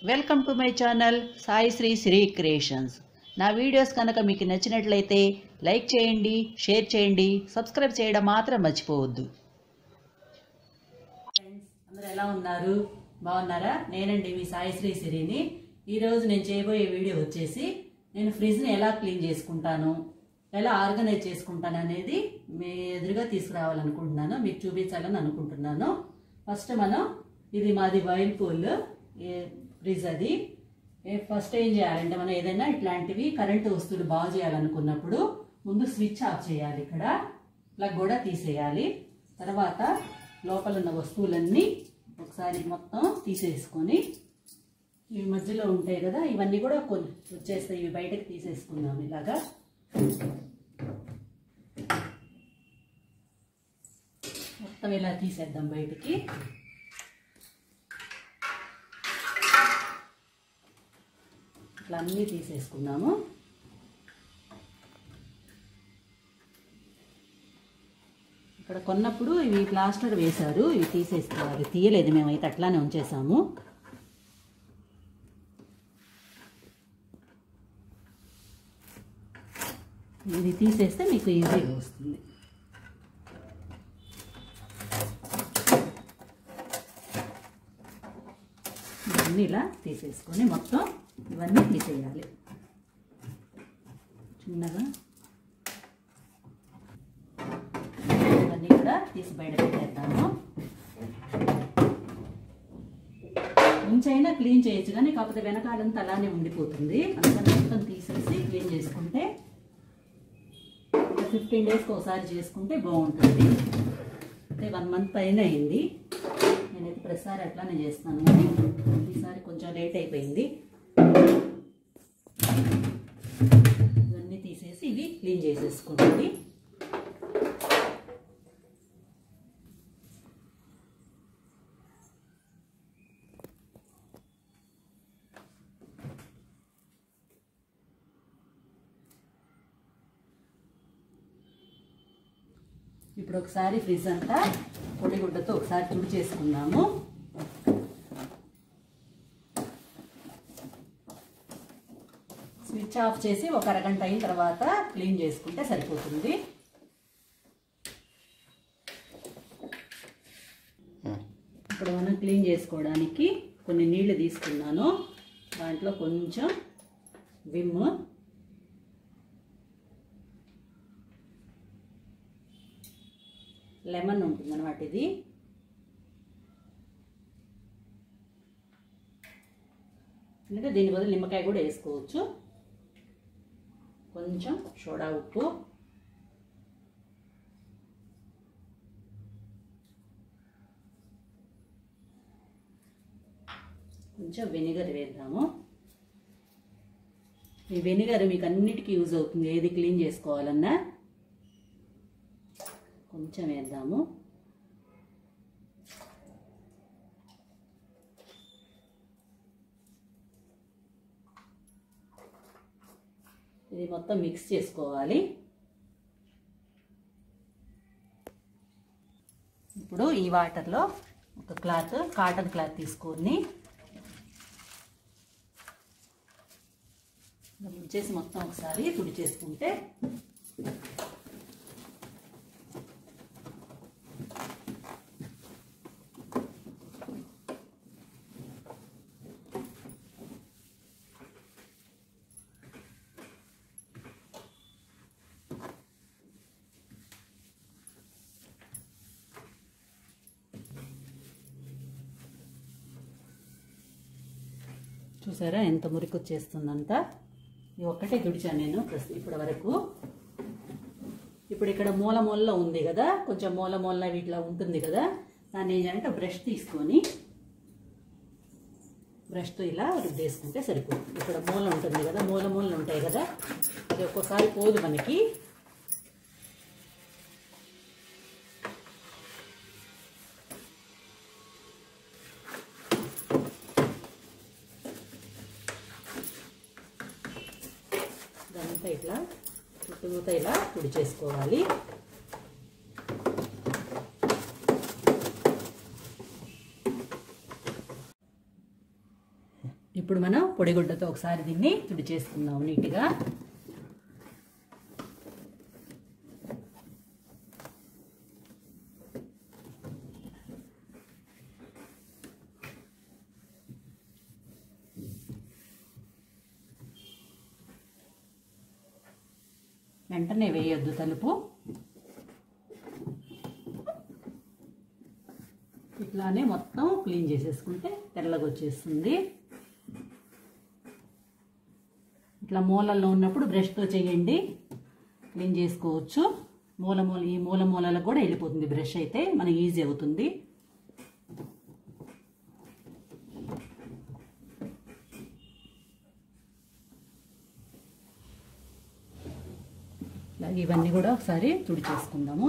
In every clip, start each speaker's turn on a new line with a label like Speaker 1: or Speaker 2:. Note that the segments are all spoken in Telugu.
Speaker 1: Welcome to my channel Sai Sri Sri creations నా వీడియోస్ కనుక మీకు నచ్చినట్లయితే లైక్ చేయండి షేర్ చేయండి సబ్స్క్రైబ్ చేయడం మాత్రం మర్చిపోవద్దు ఫ్రెండ్స్ అందరూ ఎలా ఉన్నారు బాగున్నారా నేనండి మీ సాయి శ్రీ సిరిని ఈరోజు నేను చేయబోయే వీడియో వచ్చేసి నేను ఫ్రిడ్జ్ని ఎలా క్లీన్ చేసుకుంటాను ఎలా ఆర్గనైజ్ చేసుకుంటాను అనేది మీ ఎదురుగా తీసుకురావాలనుకుంటున్నాను మీకు చూపించాలని అనుకుంటున్నాను ఫస్ట్ మనం ఇది మాది వైల్ పూల్ ఫ్రిడ్జ్ అది ఏ- ఫస్ట్ ఏం చేయాలంటే మనం ఏదైనా ఇట్లాంటివి కరెంటు వస్తువులు బాగు చేయాలనుకున్నప్పుడు ముందు స్విచ్ ఆఫ్ చేయాలి ఇక్కడ ప్లగ్ కూడా తీసేయాలి తర్వాత లోపల ఉన్న వస్తువులన్నీ ఒకసారి మొత్తం తీసేసుకొని ఇవి మధ్యలో ఉంటాయి కదా ఇవన్నీ కూడా కొన్ని వచ్చేస్తాయి ఇవి బయటకు తీసేసుకుందాం ఇలాగా మొత్తం ఇలా తీసేద్దాం బయటికి ఇట్లా అన్నీ తీసేసుకుందాము ఇక్కడ కొన్నప్పుడు ఇవి ప్లాస్టర్ వేశారు ఇవి తీసేసుకోవాలి తీయలేదు మేమైతే అట్లానే ఉంచేసాము ఇది తీసేస్తే మీకు ఈజీగా వస్తుంది ఇవన్నీ ఇలా తీసేసుకొని మొత్తం ఇవన్నీ తీసేయాలి చిన్నగా ఇవన్నీ కూడా తీసి బయట పెట్టేద్దాము ఉంచైనా క్లీన్ చేయొచ్చు కానీ కాకపోతే వెనకాలంతా అలానే ఉండిపోతుంది అందుకని మొత్తం తీసేసి క్లీన్ చేసుకుంటే ఫిఫ్టీన్ డేస్కి ఒకసారి చేసుకుంటే బాగుంటుంది అంటే వన్ మంత్ పైన అయింది నేనైతే ప్రతిసారి అట్లానే చేస్తాను కానీ ఈసారి కొంచెం లేట్ అయిపోయింది ఇవన్నీ తీసేసి ఇవి క్లీన్ చేసేసుకోండి ఇప్పుడు ఒకసారి ఫ్రిడ్జ్ అంతా పొడిగుడ్డతో ఒకసారి తుడి చేసుకుందాము స్విచ్ ఆఫ్ చేసి ఒక అరగంట అయిన తర్వాత క్లీన్ చేసుకుంటే సరిపోతుంది ఇప్పుడు మనం క్లీన్ చేసుకోవడానికి కొన్ని నీళ్లు తీసుకున్నాను దాంట్లో కొంచెం విమ్ లెమన్ ఉంటుంది అనమాట ఇది ఎందుకంటే దీని బదులు నిమ్మకాయ కూడా వేసుకోవచ్చు కొంచెం సోడా ఉప్పు కొంచెం వెనిగర్ వేద్దాము ఈ వెనిగర్ మీకు అన్నిటికీ యూజ్ అవుతుంది ఏది క్లీన్ చేసుకోవాలన్నా కొంచెం వేద్దాము ఇది మొత్తం మిక్స్ చేసుకోవాలి ఇప్పుడు ఈ వాటర్లో ఒక క్లాత్ కాటన్ క్లాత్ తీసుకొని చేసి మొత్తం ఒకసారి తుడి చేసుకుంటే చూసారా ఎంత మురికి వచ్చేస్తుందంత ఇది ఒక్కటే తుడిచాను నేను ప్రస్తుతం ఇప్పటి వరకు ఇప్పుడు ఇక్కడ మూల మూలలో ఉంది కదా కొంచెం మూల మూల వీటిలో ఉంటుంది కదా దాన్ని ఏం చేయాలంటే బ్రష్ తీసుకొని బ్రష్తో ఇలా రుద్దేసుకుంటే సరిపోతుంది ఇక్కడ మూల ఉంటుంది కదా మూల మూలలు ఉంటాయి కదా అది ఒక్కోసారి పోదు మనకి ఇదంతా ఇట్లా చుట్టూతా ఇలా పొడి చేసుకోవాలి ఇప్పుడు మనం పొడిగుడ్డతో ఒకసారి దీన్ని తుడిచేసుకుందాం నీట్గా వెంటనే వేయొద్దు తలుపు ఇట్లానే మొత్తం క్లీన్ చేసేసుకుంటే తెల్లగా వచ్చేస్తుంది ఇట్లా మూలల్లో ఉన్నప్పుడు బ్రష్తో చేయండి క్లీన్ చేసుకోవచ్చు మూల మూల ఈ మూల మూలలకు కూడా వెళ్ళిపోతుంది బ్రష్ అయితే మనకి ఈజీ అవుతుంది ఇలాగే ఇవన్నీ కూడా ఒకసారి తుడిచేసుకుందాము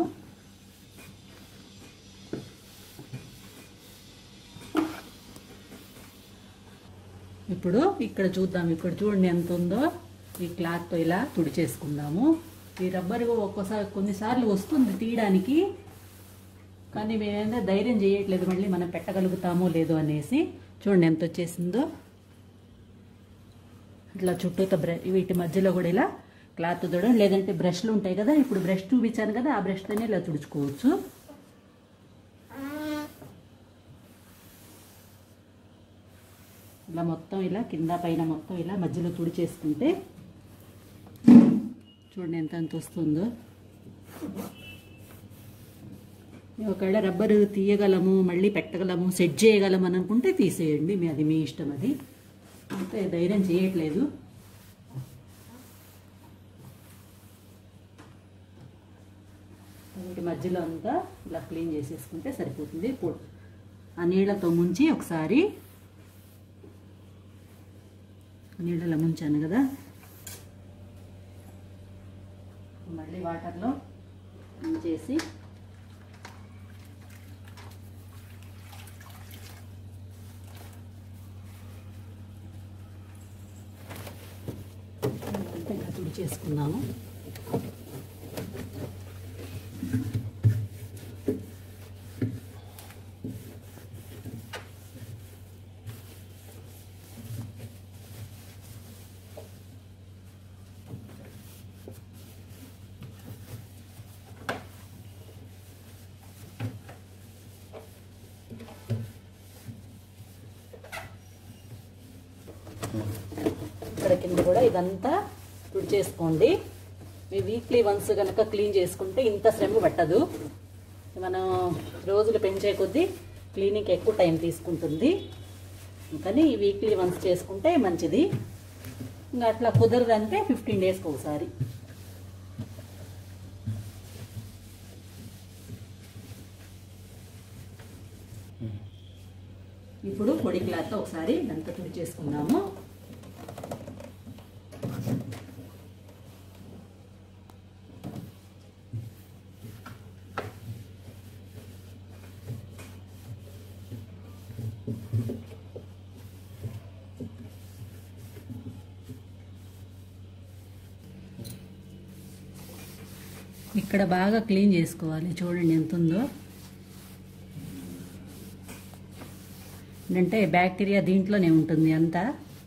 Speaker 1: ఇప్పుడు ఇక్కడ చూద్దాం ఇక్కడ చూడండి ఎంత ఉందో ఈ క్లాత్తో ఇలా తుడిచేసుకుందాము ఈ రబ్బర్ ఒక్కోసారి కొన్నిసార్లు వస్తుంది తీయడానికి కానీ మేమేంటే ధైర్యం చేయట్లేదు మళ్ళీ మనం పెట్టగలుగుతామో లేదో అనేసి చూడండి ఎంత వచ్చేసిందో ఇట్లా చుట్టూతో బ్ర వీటి మధ్యలో కూడా ఇలా క్లాత్ తోడడం లేదంటే బ్రష్లు ఉంటాయి కదా ఇప్పుడు బ్రష్ చూపించాను కదా ఆ బ్రష్తోనే ఇలా తుడుచుకోవచ్చు ఇలా మొత్తం ఇలా కింద పైన మొత్తం ఇలా మధ్యలో తుడిచేసుకుంటే చూడండి ఎంత ఎంత వస్తుందో ఒకవేళ రబ్బరు తీయగలము మళ్ళీ పెట్టగలము సెట్ చేయగలము అని అనుకుంటే తీసేయండి మీ అది మీ ఇష్టం అది అంతే ధైర్యం చేయట్లేదు వీటి మధ్యలో అంతా ఇలా క్లీన్ చేసేసుకుంటే సరిపోతుంది పొ- ఆ నీళ్ళతో ముంచి ఒకసారి నీళ్ళలో ముంచాను కదా మళ్ళీ వాటర్లో ముంచేసి ఇంకా తుడి చేసుకున్నాము ఇక్కడ కింద కూడా ఇదంతా తుడిచేసుకోండి మీ వీక్లీ వన్స్ కనుక క్లీన్ చేసుకుంటే ఇంత శ్రమ పట్టదు మనం రోజులు పెంచే కొద్దీ క్లీనింగ్ ఎక్కువ టైం తీసుకుంటుంది కానీ ఈ వీక్లీ వన్స్ చేసుకుంటే మంచిది ఇంకా అట్లా కుదరదంటే ఫిఫ్టీన్ డేస్కి ఒకసారి ఇప్పుడు పొడి క్లాత్ ఒకసారి ఇదంతా తుడిచేసుకుందాము ఇక్కడ బాగా క్లీన్ చేసుకోవాలి చూడండి ఎంత ఉందో అంటే బ్యాక్టీరియా దీంట్లోనే ఉంటుంది అంతా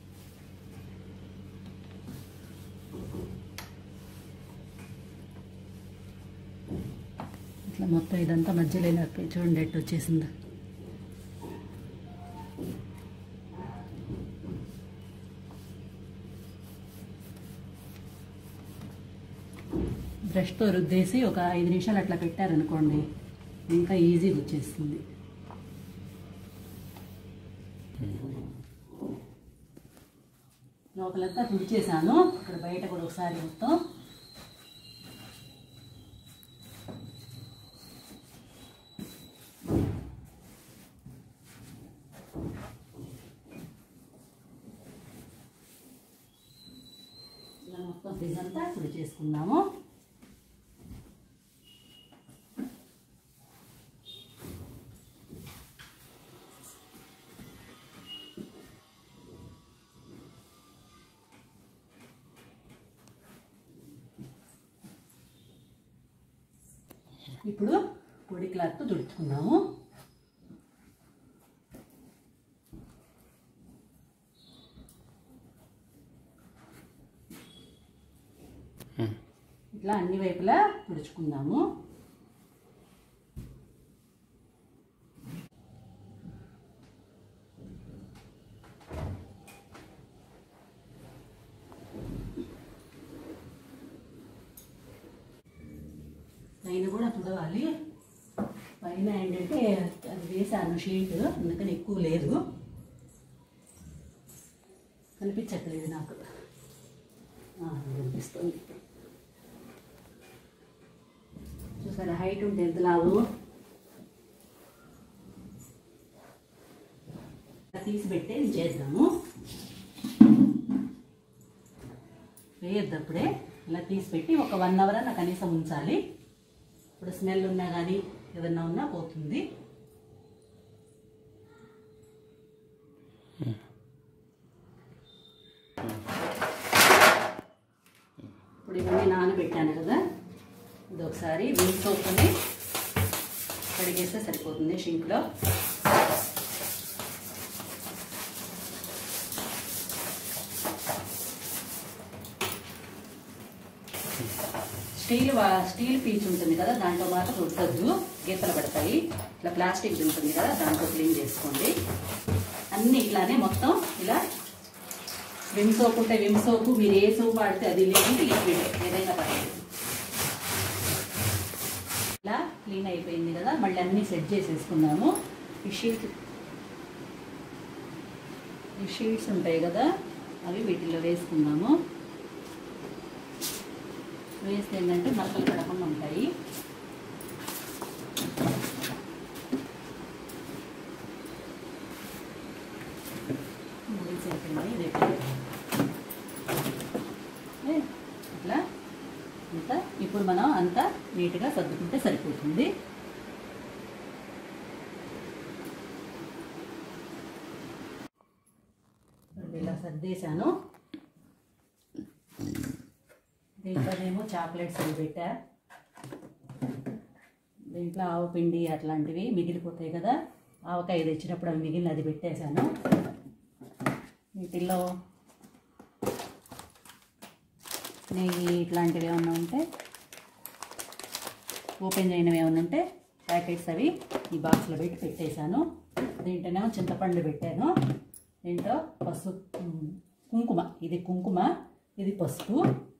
Speaker 1: ఇట్లా మొత్తం ఇదంతా మధ్యలో ఇలా చూడండి ఎట్టు వచ్చేసిందో బ్రష్తో రుద్దేసి ఒక ఐదు నిమిషాలు అట్లా పెట్టారనుకోండి ఇంకా ఈజీగా వచ్చేస్తుంది లోపలంతా తుడిచేసాను ఇక్కడ బయట కూడా ఒకసారి మొత్తం ఇలా మొత్తం ఫ్రిజ్ అంతా తుడిచేసుకున్నాము ఇప్పుడు పొడి క్లాత్ తుడుచుకున్నాము ఇట్లా అన్ని వైపులా తుడుచుకుందాము పైన కూడా తుడవాలి పైన ఏంటంటే అది వేసాను షీట్ అందుకని ఎక్కువ లేదు కనిపించట్లేదు నాకు ఆ, కనిపిస్తుంది చూసారా హైట్ ఉంటే ఎంత లావు ఇలా తీసి పెట్టి ఇది చేద్దాము వేయద్దు అప్పుడే ఇలా తీసి పెట్టి ఒక వన్ అవర్ అన్న కనీసం ఉంచాలి ఇప్పుడు స్మెల్ ఉన్నా కానీ ఏదన్నా ఉన్నా పోతుంది ఇప్పుడు ఇవన్నీ నానబెట్టాను కదా ఇది ఒకసారి విమ్ సోప్ని కడిగేస్తే సరిపోతుంది షింక్లో స్టీల్ వా- స్టీల్ పీచ్ ఉంటుంది కదా దాంట్లో మాత్రం రుద్దద్దు గీతలు పడతాయి ఇట్లా ప్లాస్టిక్ ఉంటుంది కదా దాంట్లో క్లీన్ చేసుకోండి అన్ని ఇట్లానే మొత్తం ఇలా విమ్ సోప్ ఉంటే విమ్ సోపు మీరు ఏ సోప్ వాడితే అది లేకుంటే లిక్విడ్ ఏదైనా పర్లేదు ఇలా క్లీన్ అయిపోయింది కదా మళ్ళీ అన్నీ సెట్ చేసేసుకున్నాము ఈ షీట్ ఈ షీట్స్ ఉంటాయి కదా అవి వీటిలో వేసుకున్నాము వేస్తే ఏంటంటే మరకలు పడకుండా ఉంటాయి నూడిల్స్ అయిపోయింది ఇది అయిపోయింది. ఏ, అట్లా అంతా ఇప్పుడు మనం అంతా నీట్గా సర్దుకుంటే సరిపోతుంది ఇప్పుడు ఇలా సర్దేశాను దీంట్లోనేమో చాక్లెట్స్ అవి పెట్టా దీంట్లో ఆవు పిండి అట్లాంటివి మిగిలిపోతాయి కదా ఆవకాయ తెచ్చినప్పుడు అవి మిగిలిన అది పెట్టేశాను వీటిల్లో నెయ్యి ఇట్లాంటివి ఏమన్నా ఉంటే ఓపెన్ చేయనివి ఏమన్నా ఉంటే ప్యాకెట్స్ అవి ఈ బాక్స్లో పెట్టి పెట్టేశాను దీంట్లోనేమో చింతపండు పెట్టాను దీంట్లో పసుపు కుంకుమ ఇది కుంకుమ ఇది పసుపు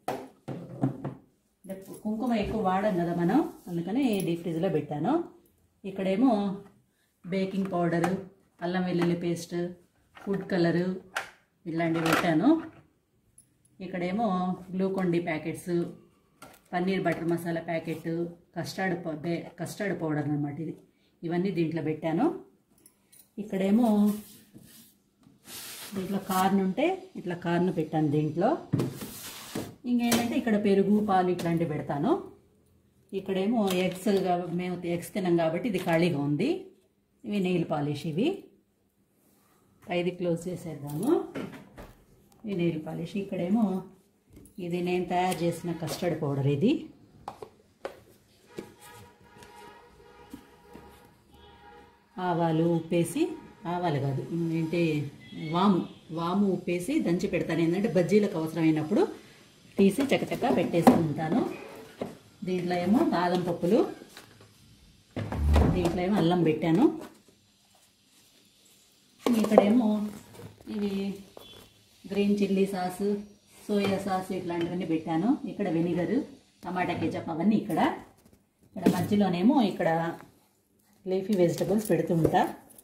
Speaker 1: అంటే కుంకుమ ఎక్కువ వాడం కదా మనం అందుకని డీప్ ఫ్రిడ్జ్లో పెట్టాను ఇక్కడేమో బేకింగ్ పౌడరు అల్లం వెల్లుల్లి పేస్ట్ ఫుడ్ కలరు ఇలాంటివి పెట్టాను ఇక్కడేమో Glucon D packets paneer butter masala packet custard పౌ- బే కస్టర్డ్ పౌడర్ అనమాట ఇది ఇవన్నీ దీంట్లో పెట్టాను ఇక్కడేమో దీంట్లో కార్న్ ఉంటే ఇట్లా కార్న్ పెట్టాను దీంట్లో ఇంకేంటంటే ఇక్కడ పెరుగు పాలు ఇట్లాంటివి పెడతాను ఇక్కడేమో ఎగ్స్ గా- మేము ఎగ్స్ తినాం కాబట్టి ఇది ఖాళీగా ఉంది ఇవి నెయిల్ పాలిష్ ఇవి పైది క్లోజ్ చేసేద్దాము ఈ నెయిల్ పాలిష్ ఇక్కడేమో ఇది నేను తయారు చేసిన కస్టర్డ్ పౌడర్ ఇది ఆవాలు ఉప్పేసి ఆవాలు కాదు ఏంటి వాము వాము ఉప్పేసి దంచి పెడతాను ఏంటంటే బజ్జీలకు అవసరమైనప్పుడు తీసి చకచక పెట్టేసుకుంటాను దీంట్లో ఏమో బాదం పప్పులు దీంట్లో ఏమో అల్లం పెట్టాను ఇక్కడేమో ఇవి green chilli sauce soya sauce ఇట్లాంటివన్నీ పెట్టాను ఇక్కడ వెనిగర్ టమాటా కెచప్ అవన్నీ ఇక్కడ ఇక్కడ మధ్యలోనేమో ఇక్కడ లీఫీ వెజిటబుల్స్ పెడుతుంటా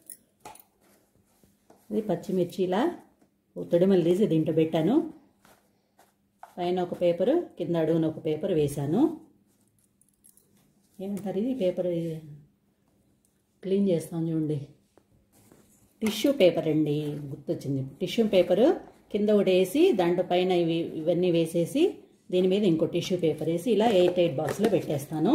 Speaker 1: ఇది పచ్చిమిర్చి ఇలా తొడిమలు తీసి దీంట్లో పెట్టాను పైన ఒక పేపరు కింద అడుగున ఒక పేపర్ వేశాను ఏమంటారు ఇది పేపర్ క్లీన్ చేస్తాం చూడండి టిష్యూ పేపర్ అండి గుర్తొచ్చింది టిష్యూ పేపర్ కింద ఒకటి వేసి దాంట్లో పైన ఇవి ఇవన్నీ వేసేసి దీని మీద ఇంకో టిష్యూ పేపర్ వేసి ఇలా ఎయిట్ ఎయిట్ బాక్స్లో పెట్టేస్తాను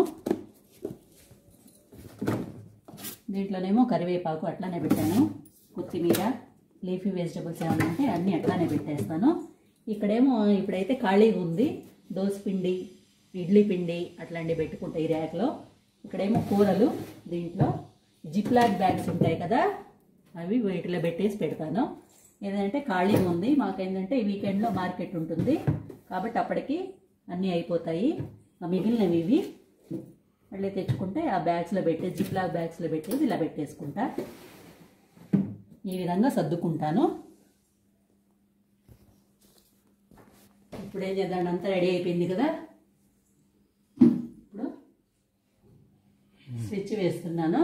Speaker 1: దీంట్లోనేమో కరివేపాకు అట్లానే పెట్టాను కొత్తిమీర లీఫీ వెజిటబుల్స్ ఏమైనా ఉంటే అన్నీ అట్లానే పెట్టేస్తాను ఇక్కడేమో ఇప్పుడైతే ఖాళీగా ఉంది దోస పిండి ఇడ్లీ పిండి అట్లాంటివి పెట్టుకుంటాయి ఈ ర్యాక్లో ఇక్కడేమో కూరలు దీంట్లో జిప్లాక్ బ్యాగ్స్ ఉంటాయి కదా అవి వీటిలో పెట్టేసి పెడతాను ఏదంటే ఖాళీగా ఉంది మాకేంటంటే ఈ వీకెండ్లో మార్కెట్ ఉంటుంది కాబట్టి అప్పటికి అన్నీ అయిపోతాయి ఆ మిగిలినవి ఇవి మళ్ళీ తెచ్చుకుంటే ఆ బ్యాగ్స్లో పెట్టేసి జిప్లాక్ బ్యాగ్స్లో పెట్టేసి ఇలా పెట్టేసుకుంటా ఈ విధంగా సర్దుకుంటాను ఇప్పుడు ఏం చేద్దాం అంతా రెడీ అయిపోయింది కదా ఇప్పుడు స్విచ్ వేస్తున్నాను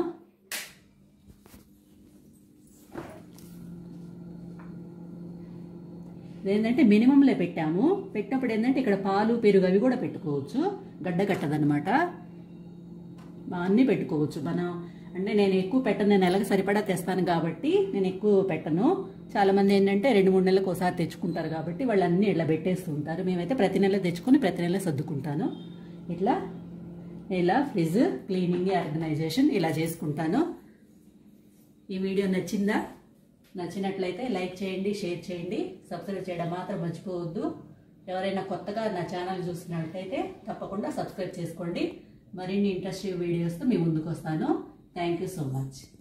Speaker 1: ఏంటంటే మినిమంలో పెట్టాము పెట్టినప్పుడు ఏంటంటే ఇక్కడ పాలు పెరుగు అవి కూడా పెట్టుకోవచ్చు గడ్డ కట్టదనమాట అన్నీ పెట్టుకోవచ్చు మనం అంటే నేను ఎక్కువ పెట్టను నేను నెలకు సరిపడా తెస్తాను కాబట్టి నేను ఎక్కువ పెట్టను చాలా మంది ఏంటంటే రెండు మూడు నెలలకు ఒకసారి తెచ్చుకుంటారు కాబట్టి వాళ్ళు అన్నీ ఇట్లా పెట్టేస్తుంటారు మేమైతే ప్రతి నెల తెచ్చుకొని ప్రతి నెల సర్దుకుంటాను ఇట్లా ఇలా ఫ్రిడ్జ్ క్లీనింగ్ ఆర్గనైజేషన్ ఇలా చేసుకుంటాను ఈ వీడియో నచ్చిందా నచ్చినట్లయితే లైక్ చేయండి షేర్ చేయండి సబ్స్క్రైబ్ చేయడం మాత్రం మర్చిపోవద్దు ఎవరైనా కొత్తగా నా ఛానల్ చూస్తున్నట్టయితే తప్పకుండా సబ్స్క్రైబ్ చేసుకోండి మరిన్ని ఇంట్రెస్టింగ్ వీడియోస్తో మీ ముందుకు వస్తాను థ్యాంక్ యూ సో మచ్